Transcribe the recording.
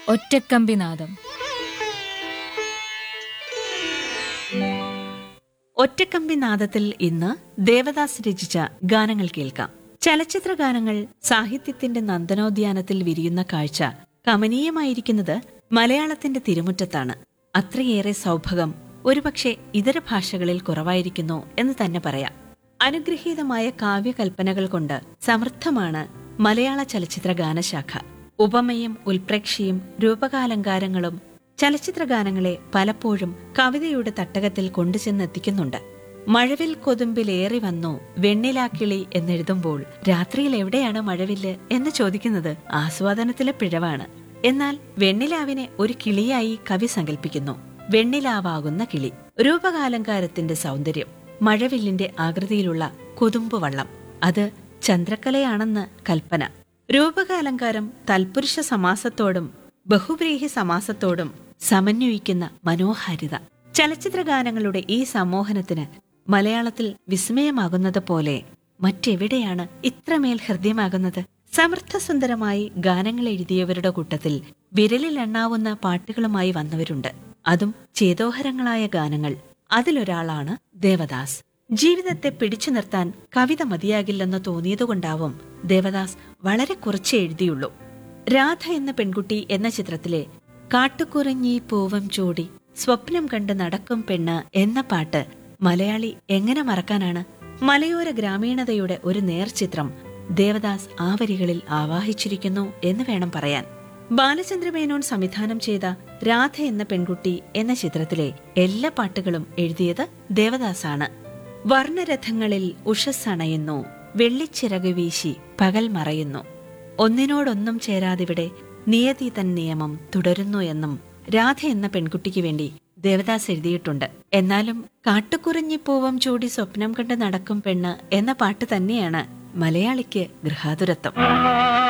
ഒറ്റക്കമ്പിനാദം ഒറ്റക്കമ്പി നാദത്തിൽ ഇന്ന് ദേവദാസ് രചിച്ച ഗാനങ്ങൾ കേൾക്കാം ചലച്ചിത്ര ഗാനങ്ങൾ സാഹിത്യത്തിന്റെ നന്ദനോദ്യാനത്തിൽ വിരിയുന്ന കാഴ്ച കമനീയമായിരിക്കുന്നത് മലയാളത്തിന്റെ തിരുമുറ്റത്താണ് അത്രയേറെ സൗഭകം ഒരുപക്ഷെ ഇതര ഭാഷകളിൽ കുറവായിരിക്കുന്നു എന്ന് തന്നെ പറയാം അനുഗ്രഹീതമായ കാവ്യകൽപ്പനകൾ കൊണ്ട് സമൃദ്ധമാണ് മലയാള ചലച്ചിത്ര ഗാനശാഖ ഉപമയും ഉൽപ്രേക്ഷയും രൂപകാലങ്കാരങ്ങളും ചലച്ചിത്ര ഗാനങ്ങളെ പലപ്പോഴും കവിതയുടെ തട്ടകത്തിൽ കൊണ്ടുചെന്നെത്തിക്കുന്നുണ്ട് മഴവിൽ കൊതുമ്പിലേറി വന്നു വെണ്ണിലാക്കിളി എന്നെഴുതുമ്പോൾ രാത്രിയിൽ എവിടെയാണ് മഴവില്ല് എന്ന് ചോദിക്കുന്നത് ആസ്വാദനത്തിലെ പിഴവാണ് എന്നാൽ വെണ്ണിലാവിനെ ഒരു കിളിയായി കവി സങ്കല്പിക്കുന്നു വെണ്ണിലാവാകുന്ന കിളി രൂപകാലങ്കാരത്തിന്റെ സൗന്ദര്യം മഴവില്ലിന്റെ ആകൃതിയിലുള്ള കൊതുമ്പ് വള്ളം അത് ചന്ദ്രക്കലയാണെന്ന് കൽപ്പന രൂപകാലങ്കാരം തൽപുരുഷ സമാസത്തോടും ബഹുബ്രീഹി സമാസത്തോടും സമന്വയിക്കുന്ന മനോഹാരിത ചലച്ചിത്ര ഗാനങ്ങളുടെ ഈ സമ്മോഹനത്തിന് മലയാളത്തിൽ വിസ്മയമാകുന്നത് പോലെ മറ്റെവിടെയാണ് ഇത്രമേൽ ഹൃദ്യമാകുന്നത് സമൃദ്ധസുന്ദരമായി ഗാനങ്ങൾ എഴുതിയവരുടെ കൂട്ടത്തിൽ വിരലിലെണ്ണാവുന്ന പാട്ടുകളുമായി വന്നവരുണ്ട് അതും ചേതോഹരങ്ങളായ ഗാനങ്ങൾ അതിലൊരാളാണ് ദേവദാസ് ജീവിതത്തെ പിടിച്ചു നിർത്താൻ കവിത മതിയാകില്ലെന്ന് തോന്നിയതുകൊണ്ടാവും ദേവദാസ് വളരെ കുറച്ചേ എഴുതിയുള്ളൂ രാധ എന്ന പെൺകുട്ടി എന്ന ചിത്രത്തിലെ കാട്ടുകുറഞ്ഞി പൂവം ചൂടി സ്വപ്നം കണ്ട് നടക്കും പെണ്ണ് എന്ന പാട്ട് മലയാളി എങ്ങനെ മറക്കാനാണ് മലയോര ഗ്രാമീണതയുടെ ഒരു നേർചിത്രം ദേവദാസ് ആ വരികളിൽ ആവാഹിച്ചിരിക്കുന്നു എന്ന് വേണം പറയാൻ ബാലചന്ദ്രമേനോൻ സംവിധാനം ചെയ്ത രാധ എന്ന പെൺകുട്ടി എന്ന ചിത്രത്തിലെ എല്ലാ പാട്ടുകളും എഴുതിയത് ദേവദാസാണ് വർണ്ണരഥങ്ങളിൽ ഉഷസ്സണയുന്നു വെള്ളിച്ചിറക് വീശി പകൽ മറയുന്നു ഒന്നിനോടൊന്നും ചേരാതിവിടെ നിയതി തൻ നിയമം തുടരുന്നു എന്നും രാധ എന്ന പെൺകുട്ടിക്ക് വേണ്ടി ദേവദാസ് എഴുതിയിട്ടുണ്ട് എന്നാലും കാട്ടുകുറിഞ്ഞിപ്പൂവം ചൂടി സ്വപ്നം കണ്ട് നടക്കും പെണ്ണ് എന്ന പാട്ട് തന്നെയാണ് മലയാളിക്ക് ഗൃഹാതുരത്വം